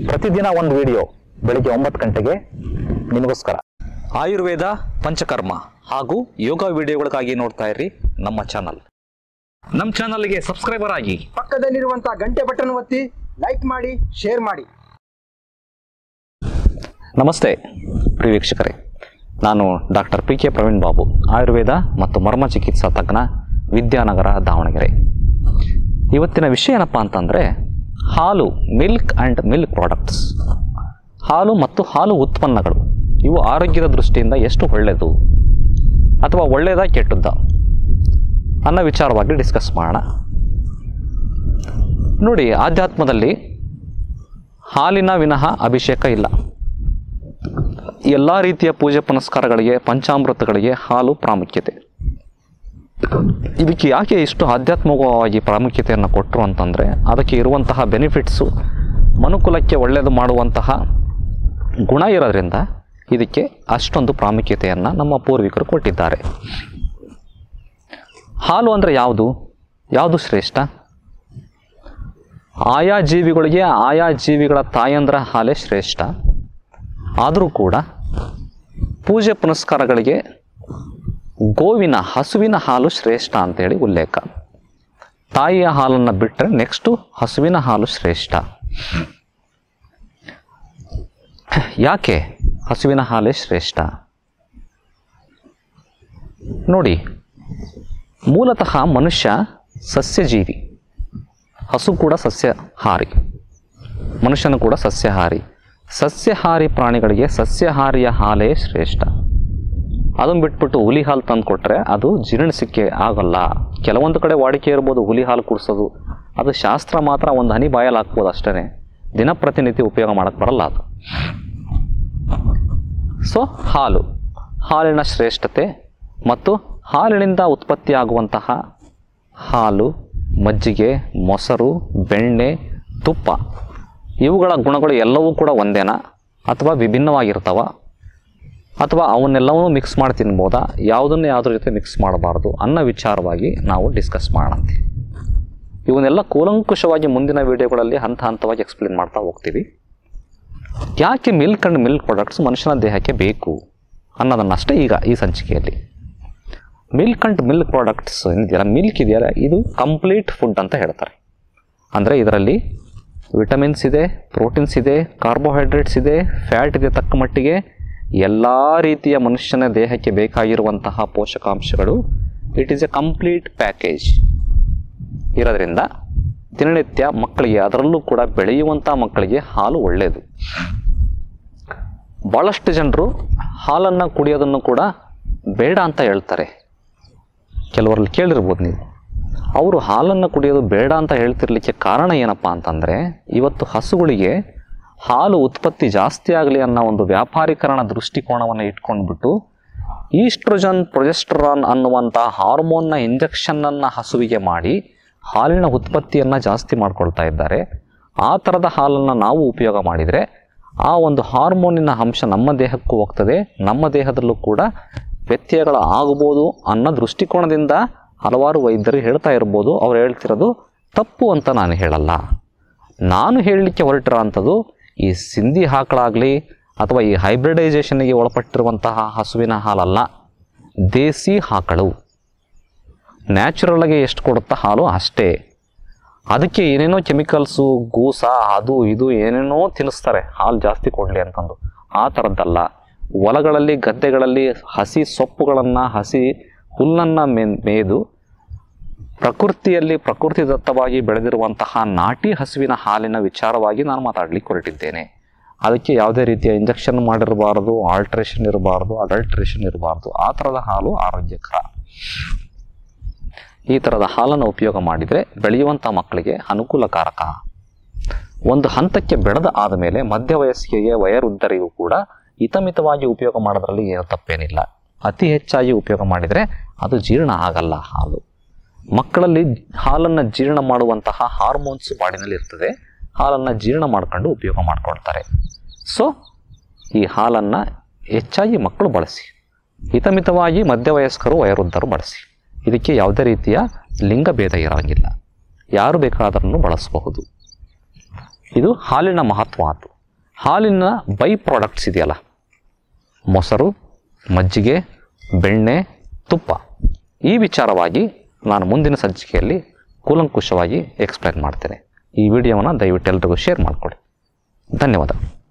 ಪ್ರತಿದಿನ ಒಂದು ವಿಡಿಯೋ ಬೆಳಿಗ್ಗೆ ಒಂಬತ್ತು ಗಂಟೆಗೆ ನಿಮಗೋಸ್ಕರ ಆಯುರ್ವೇದ ಪಂಚಕರ್ಮ ಹಾಗೂ ಯೋಗ ವಿಡಿಯೋಗಳಿಗಾಗಿ ನೋಡ್ತಾ ಇರಿ ನಮ್ಮ ಚಾನಲ್ ನಮ್ಮ ಚಾನಲ್ಗೆ ಸಬ್ಸ್ಕ್ರೈಬರ್ ಆಗಿ ಪಕ್ಕದಲ್ಲಿರುವಂತಹ ಗಂಟೆ ಬಟನ್ ಒತ್ತಿ ಲೈಕ್ ಮಾಡಿ ಶೇರ್ ಮಾಡಿ ನಮಸ್ತೆ ಪ್ರಿಯ ವೀಕ್ಷಕರೇ ನಾನು doctor P K Praveen Babu Ayurveda ಮತ್ತು ಮರ್ಮ ಚಿಕಿತ್ಸಾ ತಜ್ಞ ವಿದ್ಯಾನಗರ ದಾವಣಗೆರೆ ಇವತ್ತಿನ ವಿಷಯ ಏನಪ್ಪ ಅಂತಂದರೆ ಹಾಲು ಮಿಲ್ಕ್ ಆ್ಯಂಡ್ ಮಿಲ್ಕ್ ಪ್ರಾಡಕ್ಟ್ಸ್ ಹಾಲು ಮತ್ತು ಹಾಲು ಉತ್ಪನ್ನಗಳು ಇವು ಆರೋಗ್ಯದ ದೃಷ್ಟಿಯಿಂದ ಎಷ್ಟು ಒಳ್ಳೆಯದು ಅಥವಾ ಒಳ್ಳೆಯದಾ ಕೆಟ್ಟದ್ದ ಅನ್ನೋ ವಿಚಾರವಾಗಿ ಡಿಸ್ಕಸ್ ಮಾಡೋಣ ನೋಡಿ ಆಧ್ಯಾತ್ಮದಲ್ಲಿ ಹಾಲಿನ ವಿನಃ ಅಭಿಷೇಕ ಇಲ್ಲ ಎಲ್ಲ ರೀತಿಯ ಪೂಜೆ ಪುನಸ್ಕಾರಗಳಿಗೆ ಪಂಚಾಮೃತಗಳಿಗೆ ಹಾಲು ಪ್ರಾಮುಖ್ಯತೆ ಇದಕ್ಕೆ ಯಾಕೆ ಇಷ್ಟು ಆಧ್ಯಾತ್ಮಿಕವಾಗಿ ಪ್ರಾಮುಖ್ಯತೆಯನ್ನು ಕೊಟ್ಟರು ಅಂತಂದರೆ ಅದಕ್ಕೆ ಇರುವಂತಹ ಬೆನಿಫಿಟ್ಸು ಮನುಕುಲಕ್ಕೆ ಒಳ್ಳೆಯದು ಮಾಡುವಂತಹ ಗುಣ ಇರೋದ್ರಿಂದ ಇದಕ್ಕೆ ಅಷ್ಟೊಂದು ಪ್ರಾಮುಖ್ಯತೆಯನ್ನು ನಮ್ಮ ಪೂರ್ವಿಕರು ಕೊಟ್ಟಿದ್ದಾರೆ ಹಾಲು ಅಂದರೆ ಯಾವುದು ಯಾವುದು ಶ್ರೇಷ್ಠ ಆಯಾ ಜೀವಿಗಳಿಗೆ ಆಯಾ ಜೀವಿಗಳ ತಾಯಂದ್ರ ಹಾಲೇ ಶ್ರೇಷ್ಠ ಆದರೂ ಕೂಡ ಪೂಜೆ ಪುನಸ್ಕಾರಗಳಿಗೆ ಗೋವಿನ ಹಸುವಿನ ಹಾಲು ಶ್ರೇಷ್ಠ ಅಂತೇಳಿ ಉಲ್ಲೇಖ ತಾಯಿಯ ಹಾಲನ್ನು ಬಿಟ್ಟರೆ ನೆಕ್ಸ್ಟು ಹಸುವಿನ ಹಾಲು ಶ್ರೇಷ್ಠ ಯಾಕೆ ಹಸುವಿನ ಹಾಲೇ ಶ್ರೇಷ್ಠ ನೋಡಿ ಮೂಲತಃ ಮನುಷ್ಯ ಸಸ್ಯಜೀವಿ ಹಸು ಕೂಡ ಸಸ್ಯಹಾರಿ ಮನುಷ್ಯನು ಕೂಡ ಸಸ್ಯಹಾರಿ ಸಸ್ಯಹಾರಿ ಪ್ರಾಣಿಗಳಿಗೆ ಸಸ್ಯಹಾರಿಯ ಹಾಲೇ ಶ್ರೇಷ್ಠ ಅದನ್ನು ಬಿಟ್ಬಿಟ್ಟು ಹುಲಿ ಹಾಲು ತಂದು ಕೊಟ್ಟರೆ ಅದು ಜೀರ್ಣಿಸಿಕೆ ಆಗಲ್ಲ ಕೆಲವೊಂದು ಕಡೆ ವಾಡಿಕೆ ಇರ್ಬೋದು ಹುಲಿ ಹಾಲು ಕುಡಿಸೋದು ಅದು ಶಾಸ್ತ್ರ ಮಾತ್ರ ಒಂದು ಹನಿ ಬಾಯಲ್ಲಿ ಹಾಕ್ಬೋದು ಅಷ್ಟೇ ದಿನಪ್ರತಿನಿತ್ಯ ಉಪಯೋಗ ಮಾಡೋಕ್ಕೆ ಬರಲ್ಲ ಅದು ಸೊ ಹಾಲು ಹಾಲಿನ ಶ್ರೇಷ್ಠತೆ ಮತ್ತು ಹಾಲಿನಿಂದ ಉತ್ಪತ್ತಿಯಾಗುವಂತಹ ಹಾಲು ಮಜ್ಜಿಗೆ ಮೊಸರು ಬೆಣ್ಣೆ ತುಪ್ಪ ಇವುಗಳ ಗುಣಗಳು ಎಲ್ಲವೂ ಕೂಡ ಒಂದೇನಾ ಅಥವಾ ವಿಭಿನ್ನವಾಗಿರ್ತಾವ ಅಥವಾ ಅವನ್ನೆಲ್ಲವೂ ಮಿಕ್ಸ್ ಮಾಡಿ ತಿನ್ಬೋದಾ ಯಾವುದನ್ನು ಯಾವುದ್ರ ಜೊತೆ ಮಿಕ್ಸ್ ಮಾಡಬಾರ್ದು ಅನ್ನೋ ವಿಚಾರವಾಗಿ ನಾವು ಡಿಸ್ಕಸ್ ಮಾಡೋಣಂತೆ ಇವನ್ನೆಲ್ಲ ಕೂಲಂಕುಷವಾಗಿ ಮುಂದಿನ ವಿಡಿಯೋಗಳಲ್ಲಿ ಹಂತ ಹಂತವಾಗಿ ಎಕ್ಸ್ಪ್ಲೇನ್ ಮಾಡ್ತಾ ಹೋಗ್ತೀವಿ ಯಾಕೆ ಮಿಲ್ಕ್ ಆ್ಯಂಡ್ ಮಿಲ್ಕ್ ಪ್ರಾಡಕ್ಟ್ಸ್ ಮನುಷ್ಯನ ದೇಹಕ್ಕೆ ಬೇಕು ಅನ್ನೋದನ್ನಷ್ಟೇ ಈಗ ಈ ಸಂಚಿಕೆಯಲ್ಲಿ ಮಿಲ್ಕ್ ಆ್ಯಂಡ್ ಮಿಲ್ಕ್ ಪ್ರಾಡಕ್ಟ್ಸ್ ಏನಿದೆಯಲ್ಲ ಮಿಲ್ಕ್ ಇದೆಯಲ್ಲ ಇದು ಕಂಪ್ಲೀಟ್ ಫುಡ್ ಅಂತ ಹೇಳ್ತಾರೆ ಅಂದರೆ ಇದರಲ್ಲಿ ವಿಟಮಿನ್ಸ್ ಇದೆ ಪ್ರೋಟೀನ್ಸ್ ಇದೆ ಕಾರ್ಬೋಹೈಡ್ರೇಟ್ಸ್ ಇದೆ ಫ್ಯಾಟ್ ಇದೆ ತಕ್ಕ ಮಟ್ಟಿಗೆ ಎಲ್ಲ ರೀತಿಯ ಮನುಷ್ಯನ ದೇಹಕ್ಕೆ ಬೇಕಾಗಿರುವಂತಹ ಪೋಷಕಾಂಶಗಳು it is a complete package ಇರೋದ್ರಿಂದ ದಿನನಿತ್ಯ ಮಕ್ಕಳಿಗೆ ಅದರಲ್ಲೂ ಕೂಡ ಬೆಳೆಯುವಂಥ ಮಕ್ಕಳಿಗೆ ಹಾಲು ಒಳ್ಳೆಯದು ಭಾಳಷ್ಟು ಜನರು ಹಾಲನ್ನು ಕುಡಿಯೋದನ್ನು ಕೂಡ ಬೇಡ ಅಂತ ಹೇಳ್ತಾರೆ ಕೆಲವರಲ್ಲಿ ಕೇಳಿರ್ಬೋದು ನೀವು ಅವರು ಹಾಲನ್ನು ಕುಡಿಯೋದು ಬೇಡ ಅಂತ ಹೇಳ್ತಿರ್ಲಿಕ್ಕೆ ಕಾರಣ ಏನಪ್ಪ ಅಂತಂದರೆ ಇವತ್ತು ಹಸುಗಳಿಗೆ ಹಾಲು ಉತ್ಪತ್ತಿ ಜಾಸ್ತಿ ಆಗಲಿ ಅನ್ನೋ ಒಂದು ವ್ಯಾಪಾರೀಕರಣ ದೃಷ್ಟಿಕೋನವನ್ನು ಇಟ್ಕೊಂಡ್ಬಿಟ್ಟು ಈಸ್ಟ್ರೋಜನ್ ಪ್ರೊಜೆಸ್ಟ್ರಾನ್ ಅನ್ನುವಂಥ ಹಾರ್ಮೋನ್ನ ಇಂಜೆಕ್ಷನ್ನನ್ನು ಹಸುವಿಗೆ ಮಾಡಿ ಹಾಲಿನ ಉತ್ಪತ್ತಿಯನ್ನು ಜಾಸ್ತಿ ಮಾಡ್ಕೊಳ್ತಾ ಇದ್ದಾರೆ ಆ ಥರದ ಹಾಲನ್ನು ನಾವು ಉಪಯೋಗ ಮಾಡಿದರೆ ಆ ಒಂದು ಹಾರ್ಮೋನಿನ ಅಂಶ ನಮ್ಮ ದೇಹಕ್ಕೂ ಹೋಗ್ತದೆ ನಮ್ಮ ದೇಹದಲ್ಲೂ ಕೂಡ ವ್ಯತ್ಯಯಗಳು ಆಗ್ಬೋದು ಅನ್ನೋ ದೃಷ್ಟಿಕೋನದಿಂದ ಹಲವಾರು ವೈದ್ಯರು ಹೇಳ್ತಾ ಇರ್ಬೋದು ಅವ್ರು ಹೇಳ್ತಿರೋದು ತಪ್ಪು ಅಂತ ನಾನು ಹೇಳಲ್ಲ ನಾನು ಹೇಳಲಿಕ್ಕೆ ಹೊರಟಿರೋ ಅಂಥದ್ದು ಈ ಸಿಂಧಿ ಆಕಳಾಗಲಿ ಅಥವಾ ಈ ಹೈಬ್ರಿಡೈಸೇಷನ್ಗೆ ಒಳಪಟ್ಟಿರುವಂತಹ ಹಸುವಿನ ಹಾಲಲ್ಲ ದೇಸಿ ಆಕಳು ನ್ಯಾಚುರಲ್ಲಾಗಿ ಎಷ್ಟು ಕೊಡುತ್ತಾ ಹಾಲು ಅಷ್ಟೇ ಅದಕ್ಕೆ ಏನೇನೋ ಕೆಮಿಕಲ್ಸು ಗೂಸ ಅದು ಇದು ಏನೇನೋ ತಿನ್ನಿಸ್ತಾರೆ ಹಾಲು ಜಾಸ್ತಿ ಕೊಡಲಿ ಅಂತಂದು ಆ ಥರದ್ದಲ್ಲ ಹೊಲಗಳಲ್ಲಿ ಗದ್ದೆಗಳಲ್ಲಿ ಹಸಿ ಸೊಪ್ಪುಗಳನ್ನು ಹಸಿ ಹುಲ್ಲನ್ನು ಮೇ ಮೇದು ಪ್ರಕೃತಿಯಲ್ಲಿ ಪ್ರಕೃತಿದತ್ತವಾಗಿ ಬೆಳೆದಿರುವಂತಹ ನಾಟಿ ಹಸುವಿನ ಹಾಲಿನ ವಿಚಾರವಾಗಿ ನಾನು ಮಾತಾಡಲಿಕ್ಕೆ ಹೊರಟಿದ್ದೇನೆ ಅದಕ್ಕೆ ಯಾವುದೇ ರೀತಿಯ ಇಂಜೆಕ್ಷನ್ ಮಾಡಿರಬಾರ್ದು ಆಲ್ಟ್ರೇಷನ್ ಇರಬಾರ್ದು ಅಡಲ್ಟ್ರೇಷನ್ ಇರಬಾರ್ದು ಆ ಥರದ ಹಾಲು ಆರೋಗ್ಯಕರ ಈ ಥರದ ಹಾಲನ್ನು ಉಪಯೋಗ ಮಾಡಿದರೆ ಬೆಳೆಯುವಂಥ ಮಕ್ಕಳಿಗೆ ಅನುಕೂಲಕಾರಕ ಒಂದು ಹಂತಕ್ಕೆ ಬೆಳೆದ ಆದಮೇಲೆ ಮಧ್ಯ ವಯಸ್ಸಿಗೆ ವಯೋವೃದ್ಧರಿಗೂ ಕೂಡ ಹಿತಮಿತವಾಗಿ ಉಪಯೋಗ ಮಾಡೋದ್ರಲ್ಲಿ ಏನು ತಪ್ಪೇನಿಲ್ಲ ಅತಿ ಹೆಚ್ಚಾಗಿ ಉಪಯೋಗ ಮಾಡಿದರೆ ಅದು ಜೀರ್ಣ ಆಗಲ್ಲ ಹಾಲು ಮಕ್ಕಳಲ್ಲಿ ಹಾಲನ್ನು ಜೀರ್ಣ ಮಾಡುವಂತಹ ಹಾರ್ಮೋನ್ಸ್ ಬಾಡಿನಲ್ಲಿ ಇರ್ತದೆ ಹಾಲನ್ನು ಜೀರ್ಣ ಮಾಡ್ಕೊಂಡು ಉಪಯೋಗ ಮಾಡ್ಕೊಳ್ತಾರೆ ಸೊ ಈ ಹಾಲನ್ನು ಹೆಚ್ಚಾಗಿ ಮಕ್ಕಳು ಬಳಸಿ ಹಿತಮಿತವಾಗಿ ಮಧ್ಯವಯಸ್ಕರು ವಯೋವೃದ್ಧರು ಬಳಸಿ ಇದಕ್ಕೆ ಯಾವುದೇ ರೀತಿಯ ಲಿಂಗಭೇದ ಇರೋಂಗಿಲ್ಲ ಯಾರು ಬೇಕಾದರೂ ಬಳಸಬಹುದು ಇದು ಹಾಲಿನ ಮಹತ್ವ ಅದು ಹಾಲಿನ ಬೈ ಪ್ರಾಡಕ್ಟ್ಸ್ ಇದೆಯಲ್ಲ ಮೊಸರು ಮಜ್ಜಿಗೆ ಬೆಣ್ಣೆ ತುಪ್ಪ ಈ ವಿಚಾರವಾಗಿ ನಾನು ಮುಂದಿನ ಸಂಚಿಕೆಯಲ್ಲಿ ಕೂಲಂಕುಷವಾಗಿ ಎಕ್ಸ್ಪ್ಲೈನ್ ಮಾಡ್ತೇನೆ ಈ ವಿಡಿಯೋವನ್ನು ದಯವಿಟ್ಟು ಎಲ್ರಿಗೂ ಶೇರ್ ಮಾಡಿಕೊಡಿ ಧನ್ಯವಾದ